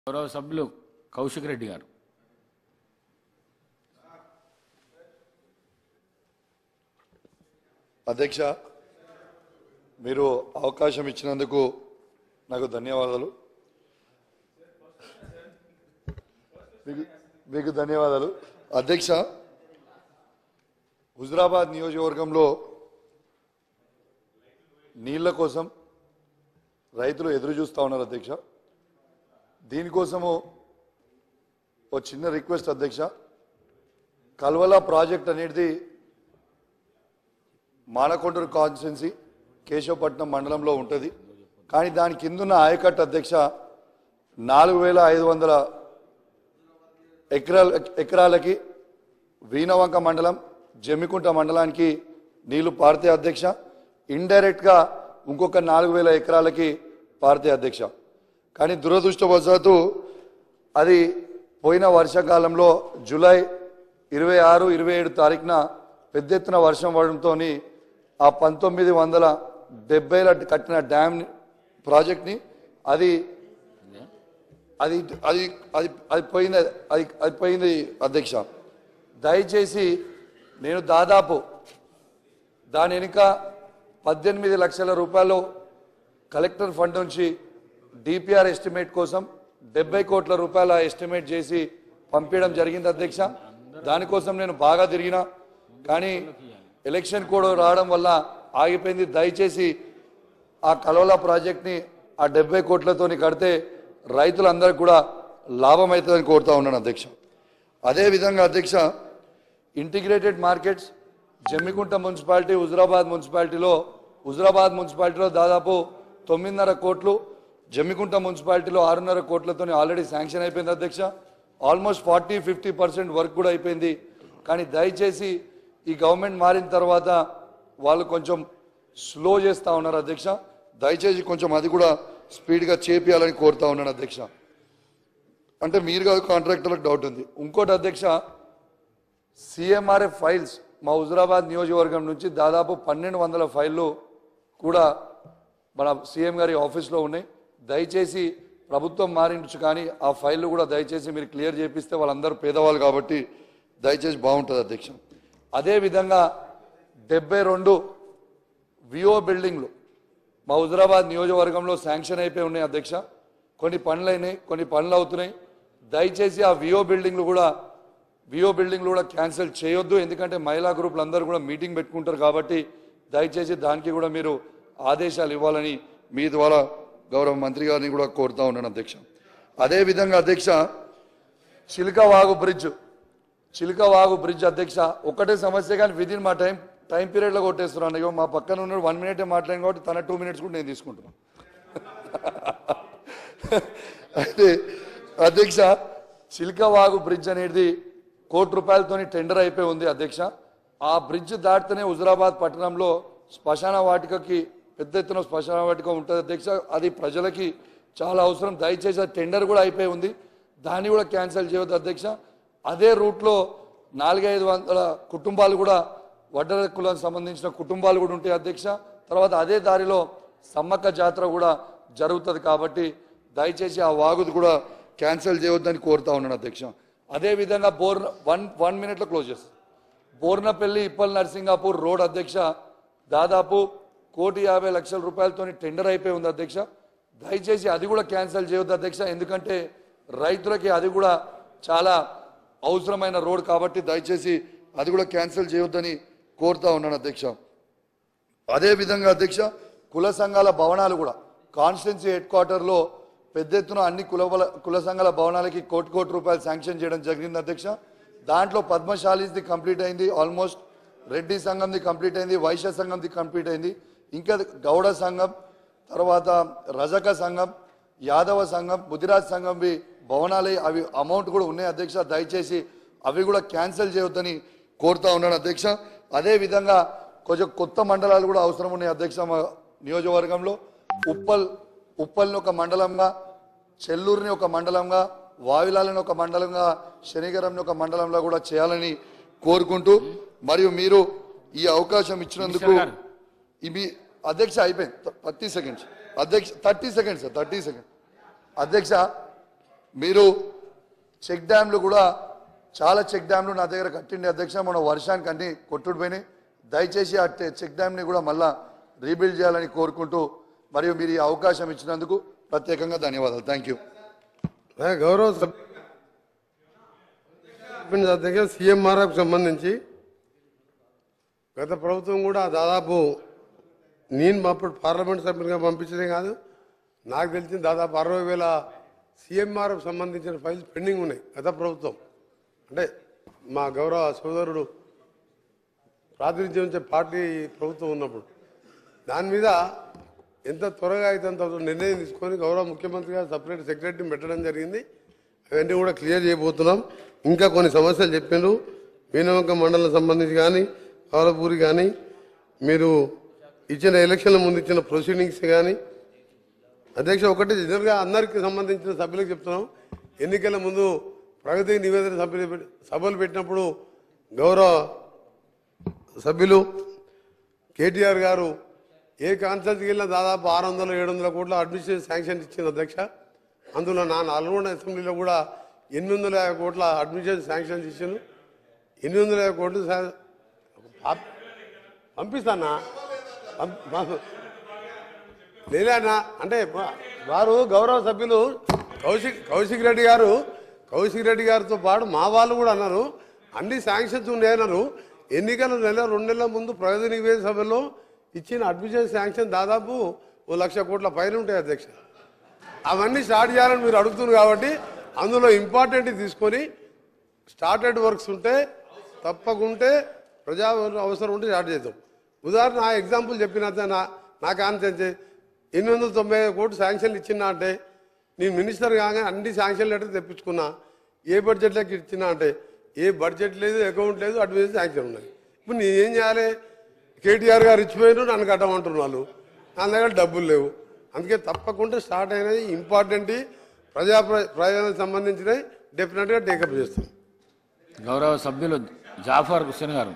గౌరవ సభ్యులు కౌశిక్ రెడ్డి గారు అధ్యక్ష మీరు అవకాశం ఇచ్చినందుకు నాకు ధన్యవాదాలు మీకు మీకు ధన్యవాదాలు అధ్యక్ష హుజరాబాద్ నియోజకవర్గంలో నీళ్ల కోసం రైతులు ఎదురు చూస్తూ ఉన్నారు అధ్యక్ష దీనికోసము ఓ చిన్న రిక్వెస్ట్ అధ్యక్ష కల్వల ప్రాజెక్ట్ అనేది మానకొండూరు కాన్స్టిట్యున్సీ కేశవపట్నం మండలంలో ఉంటుంది కానీ దాని కిందున్న ఆయకట్టు అధ్యక్ష నాలుగు వేల ఐదు వందల ఎకరాల ఎకరాలకి వీణవంక మండలం జమ్మికుంట మండలానికి నీళ్లు పారితే అధ్యక్ష ఇండైరెక్ట్గా ఇంకొక నాలుగు వేల ఎకరాలకి పారితే అధ్యక్ష కానీ దురదృష్టవశాత్తు అది పోయిన వర్షాకాలంలో జూలై ఇరవై ఆరు ఇరవై ఏడు తారీఖున పెద్ద ఎత్తున వర్షం పడడంతో ఆ పంతొమ్మిది వందల డెబ్బైల కట్టిన డ్యామ్ ప్రాజెక్ట్ని అది అది అది అది అది పోయింది అది అది పోయింది అధ్యక్ష దయచేసి నేను దాదాపు దాని వెనుక పద్దెనిమిది లక్షల రూపాయలు కలెక్టర్ ఫండ్ నుంచి డిపిఆర్ ఎస్టిమేట్ కోసం డెబ్బై కోట్ల రూపాయల ఎస్టిమేట్ చేసి పంపించడం జరిగింది అధ్యక్ష దానికోసం నేను బాగా తిరిగిన కానీ ఎలక్షన్ కోడ్ రావడం వల్ల ఆగిపోయింది దయచేసి ఆ కలోలా ప్రాజెక్ట్ని ఆ డెబ్బై కోట్లతోని కడితే రైతులందరికీ కూడా లాభం అవుతుందని కోరుతా ఉన్నాను అధ్యక్ష అదేవిధంగా అధ్యక్ష integrated markets Jammikunta municipality Huzurabad మున్సిపాలిటీలో హుజరాబాద్ మున్సిపాలిటీలో దాదాపు తొమ్మిదిన్నర కోట్లు జమ్మికుంట మున్సిపాలిటీలో ఆరున్నర కోట్లతో ఆల్రెడీ శాంక్షన్ అయిపోయింది అధ్యక్ష almost forty fifty percent work కూడా అయిపోయింది కానీ దయచేసి ఈ గవర్నమెంట్ మారిన తర్వాత వాళ్ళు కొంచెం స్లో చేస్తా ఉన్నారు అధ్యక్ష దయచేసి కొంచెం అది కూడా స్పీడ్గా చేపియాలని కోరుతా ఉన్నాను అధ్యక్ష అంటే మీరు కాదు కాంట్రాక్టర్లకు డౌట్ ఉంది ఇంకోటి అధ్యక్ష సిఎంఆర్ఎఫ్ ఫైల్స్ మా హుజరాబాద్ నియోజకవర్గం నుంచి దాదాపు పన్నెండు వందల ఫైళ్ళు కూడా మన సీఎం గారి ఆఫీస్లో ఉన్నాయి దయచేసి ప్రభుత్వం మారించు కానీ ఆ ఫైళ్ళు కూడా దయచేసి మీరు క్లియర్ చేపిస్తే వాళ్ళందరూ పేదవాళ్ళు కాబట్టి దయచేసి బాగుంటుంది అధ్యక్ష అదేవిధంగా డెబ్బై రెండు విఓ బిల్డింగ్లు మా హుజరాబాద్ నియోజకవర్గంలో శాంక్షన్ అయిపోయి ఉన్నాయి అధ్యక్ష కొన్ని పనులు అయినాయి కొన్ని పనులు అవుతున్నాయి దయచేసి ఆ విఓ బిల్డింగ్లు కూడా విఓ బిల్డింగ్లు కూడా క్యాన్సిల్ చేయొద్దు ఎందుకంటే మహిళా గ్రూపులు అందరూ కూడా మీటింగ్ పెట్టుకుంటారు కాబట్టి దయచేసి దానికి కూడా మీరు ఆదేశాలు ఇవ్వాలని మీ ద్వారా గౌరవ మంత్రి గారిని కూడా కోరుతా ఉన్నాను అధ్యక్ష అదేవిధంగా అధ్యక్ష చిలుకవాగు బ్రిడ్జ్ చిలుకవాగు బ్రిడ్జ్ అధ్యక్ష ఒకటే సమస్య కానీ విదిన్ మా టైం టైం పీరియడ్లో కొట్టేస్తున్నాను ఇగో మా పక్కన ఉన్నాడు వన్ మినిటే మాట్లాడిన కాబట్టి తన టూ మినిట్స్ కూడా నేను తీసుకుంటున్నాను అయితే అధ్యక్ష చిల్కవాగు బ్రిడ్జ్ అనేది కోటి రూపాయలతోని టెండర్ అయిపోయి ఉంది అధ్యక్ష ఆ బ్రిడ్జ్ దాటితేనే హుజరాబాద్ పట్టణంలో శ్మశాన వాటికకి పెద్ద ఎత్తున శ్మశాన వాటిక ఉంటుంది అధ్యక్ష అది ప్రజలకి చాలా అవసరం దయచేసి ఆ టెండర్ కూడా అయిపోయి ఉంది దాన్ని కూడా క్యాన్సిల్ చేయవద్దు అధ్యక్ష అదే రూట్లో నాలుగైదు వందల కుటుంబాలు కూడా వడ్డర కులానికి సంబంధించిన కుటుంబాలు కూడా ఉంటాయి అధ్యక్ష తర్వాత అదే దారిలో సమ్మక్క జాతర కూడా జరుగుతుంది కాబట్టి దయచేసి ఆ వాగుది కూడా క్యాన్సిల్ చేయవద్దని కోరుతా ఉన్నాను అధ్యక్ష అదేవిధంగా బోర్న వన్ వన్ మినిట్లో క్లోజ్ చేస్తాను బోర్నపల్లి ఇప్పల్ నర్సింగాపూర్ రోడ్ అధ్యక్ష దాదాపు కోటి యాభై లక్షల రూపాయలతో టెండర్ అయిపోయి ఉంది అధ్యక్ష దయచేసి అది కూడా క్యాన్సిల్ చేయొద్దు అధ్యక్ష ఎందుకంటే రైతులకి అది కూడా చాలా అవసరమైన రోడ్ కాబట్టి దయచేసి అది కూడా క్యాన్సిల్ చేయొద్దని కోరుతా ఉన్నాను అధ్యక్ష అదేవిధంగా అధ్యక్ష కుల సంఘాల భవనాలు కూడా కాన్స్టిట్యున్సీ హెడ్ క్వార్టర్లో పెద్ద ఎత్తున అన్ని కుల బల- కుల సంఘాల భవనాలకి కోటి కోటి రూపాయలు శాంక్షన్ చేయడం జరిగింది అధ్యక్ష దాంట్లో పద్మశాలీది కంప్లీట్ అయింది ఆల్మోస్ట్ రెడ్డి సంఘంది కంప్లీట్ అయింది వైశ్య సంఘంది కంప్లీట్ అయింది ఇంకా గౌడ సంఘం తర్వాత రజక సంఘం యాదవ సంఘం ముదిరాజ్ సంఘంవి భవనాలే అవి అమౌంట్ కూడా ఉన్నాయి అధ్యక్ష దయచేసి అవి కూడా క్యాన్సిల్ చేయొద్దని కోరుతా ఉన్నాను అధ్యక్ష అదే విధంగా కొంచెం కొత్త మండలాలు కూడా అవసరం ఉన్నాయి అధ్యక్ష మా నియోజకవర్గంలో ఉప్పల్ ఉప్పల్ని ఒక మండలంగా చెల్లూరుని ఒక మండలంగా వావిలాలని ఒక మండలంగా శనిగరంని ఒక మండలంలో కూడా చేయాలని కోరుకుంటూ మరియు మీరు ఈ అవకాశం ఇచ్చినందుకు మినిస్టర్ గారు. ఇవి అధ్యక్ష అయిపోయింది థర్టీ సెకండ్స్ అధ్యక్ష థర్టీ సెకండ్స్ థర్టీ సెకండ్స్ అధ్యక్ష మీరు చెక్ డ్యాంలు కూడా చాలా చెక్ డ్యాంలు నా దగ్గర కట్టిండి అధ్యక్ష మన వర్షానికి అన్ని కొట్టుడిపోయినాయి దయచేసి ఆ టె- చెక్ డ్యామ్ని కూడా మళ్ళా రీబిల్డ్ చేయాలని కోరుకుంటూ మరియు మీరు ఈ అవకాశం ఇచ్చినందుకు ప్రత్యేకంగా ధన్యవాదాలు థ్యాంక్ యూ నా గౌరవ సభ దగ్గర సీఎంఆర్ఎఫ్ సంబంధించి గత ప్రభుత్వం కూడా దాదాపు నేను అప్పుడు పార్లమెంట్ సభ్యునిగా పంపించడే కాదు నాకు తెలిసిన దాదాపు అరవై వేల సీఎంఆర్ఎఫ్ సంబంధించిన ఫైల్స్ పెండింగ్ ఉన్నాయి గత ప్రభుత్వం అంటే మా గౌరవ సోదరుడు ప్రాతినిధ్యం ఇచ్చే పార్టీ ప్రభుత్వం ఉన్నప్పుడు దాని మీద ఎంత త్వరగా అయితే అంత నిర్ణయం తీసుకొని గౌరవ ముఖ్యమంత్రి గారు సపరేట్ సెక్రటరీని పెట్టడం జరిగింది అవన్నీ కూడా క్లియర్ చేయబోతున్నాం ఇంకా కొన్ని సమస్యలు చెప్పారు మీనవంక మండలం సంబంధించి కానీ కవలపూరి కానీ మీరు ఇచ్చిన ఎలక్షన్ల ముందు ఇచ్చిన ప్రొసీడింగ్స్ కానీ అధ్యక్ష ఒకటి జనరల్గా అందరికి సంబంధించిన సభ్యులకు చెప్తున్నాం ఎన్నికల ముందు ప్రగతి నివేదన సభ్యులు పెట్టి- సభలు పెట్టినప్పుడు గౌరవ సభ్యులు కేటీఆర్ గారు ఏ కాన్సెప్ట్కి వెళ్ళినా దాదాపు ఆరు వందల ఏడు వందల కోట్ల అడ్మినిస్ట్రేషన్ శాంక్షన్ ఇచ్చింది అధ్యక్ష అందులో నా నల్గొండ అసెంబ్లీలో కూడా ఎనిమిది వందల యాభై కోట్ల అడ్మినిస్ట్రేషన్ శాంక్షన్ ఇచ్చాను ఎనిమిది వందల యాభై కోట్లు శా- పం- పంపిస్తానా పం- పం- లేదన్నా అంటే వా- వారు గౌరవ సభ్యులు కౌశిక్ కౌశిక్ రెడ్డి గారు కౌశిక్ రెడ్డి గారితో పాటు మా వాళ్ళు కూడా అన్నారు అన్ని శాంక్షన్స్ ఉన్నాయన్నారు ఎన్నికల నెల రెండు నెలల ముందు ప్రగతి నివేదిక సభలో ఇచ్చిన అడ్మిషన్ శాంక్షన్ దాదాపు ఓ లక్ష కోట్ల పైన ఉంటాయి అధ్యక్ష అవన్నీ స్టార్ట్ చేయాలని మీరు అడుగుతున్నారు కాబట్టి అందులో ఇంపార్టెంట్ తీసుకొని స్టార్టెడ్ వర్క్స్ ఉంటే తప్పకుంటే ప్రజా అవసరం ఉంటే స్టార్ట్ చేద్దాం ఉదాహరణ నా ఎగ్జాంపుల్ చెప్పిన నా నా కాన్సెన్స్ ఎనిమిది వందల తొంభై ఐదు కోట్లు శాంక్షన్లు ఇచ్చినా అంటే నేను మినిస్టర్ కాగానే అన్ని శాంక్షన్ లెటర్ తెప్పించుకున్నా ఏ బడ్జెట్లోకి ఇచ్చినా అంటే ఏ బడ్జెట్ లేదు అకౌంట్ లేదు అడ్మిషన్ శాంక్షన్ ఉన్నాయి ఇప్పుడు నేను ఏం చేయాలి కేటీఆర్ గారు ఇచ్చిపోయినారు నన్ను కట్టమంటున్నారు వాళ్ళు నా దగ్గర డబ్బులు లేవు అందుకే తప్పకుండా స్టార్ట్ అయినది ఇంపార్టెంట్ ప్రజా ప్ర- ప్రయోజనానికి సంబంధించినవి డెఫినెట్గా టేకప్ చేస్తాం గౌరవ సభ్యులు జాఫర్ హుస్సేన్ గారు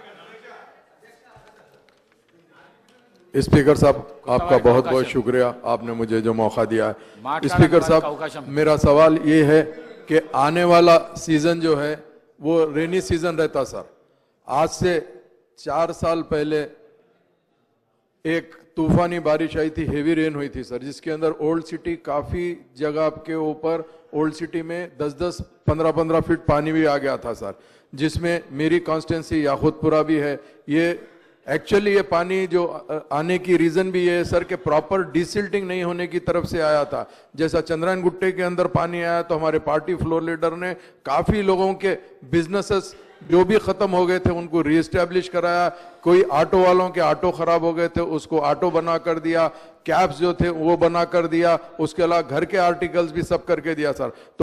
स्पीकर साहब आपका सवाल का बहुत बहुत अवकाश है। शुक्रिया आपने मुझे जो मौका दिया है माठ स्पीकर का अवकाश साहब है। मेरा सवाल ये है कि आने वाला सीजन जो है वो रेनी सीजन रहता सर आज से चार साल पहले एक तूफानी बारिश आई थी हेवी रेन हुई थी सर जिसके अंदर ओल्ड सिटी काफी जगह के ऊपर ओल्ड सिटी में 10-10 15-15 फीट पानी भी आ गया था सर जिसमें मेरी कॉन्स्टेंसी याकुतपुरा भी है ये एक्चुअली ये पानी जो अ, आने की रीजन भी ये है सर कि प्रॉपर डिसिल्टिंग नहीं होने की तरफ से आया था जैसा चंद्रायन गुट्टे के अंदर पानी आया तो हमारे पार्टी फ्लोर लीडर ने काफी लोगों के बिजनेसेस जो भी खत्म हो गए थे उनको रीएस्टेब्लिश कराया कोई ऑटो वालों के ऑटो खराब हो गए थे उसको ऑटो बना कर दिया कैब्स जो थे वो बना कर दिया उसके अलावा घर के आर्टिकल्स भी सब करके दिया सर तो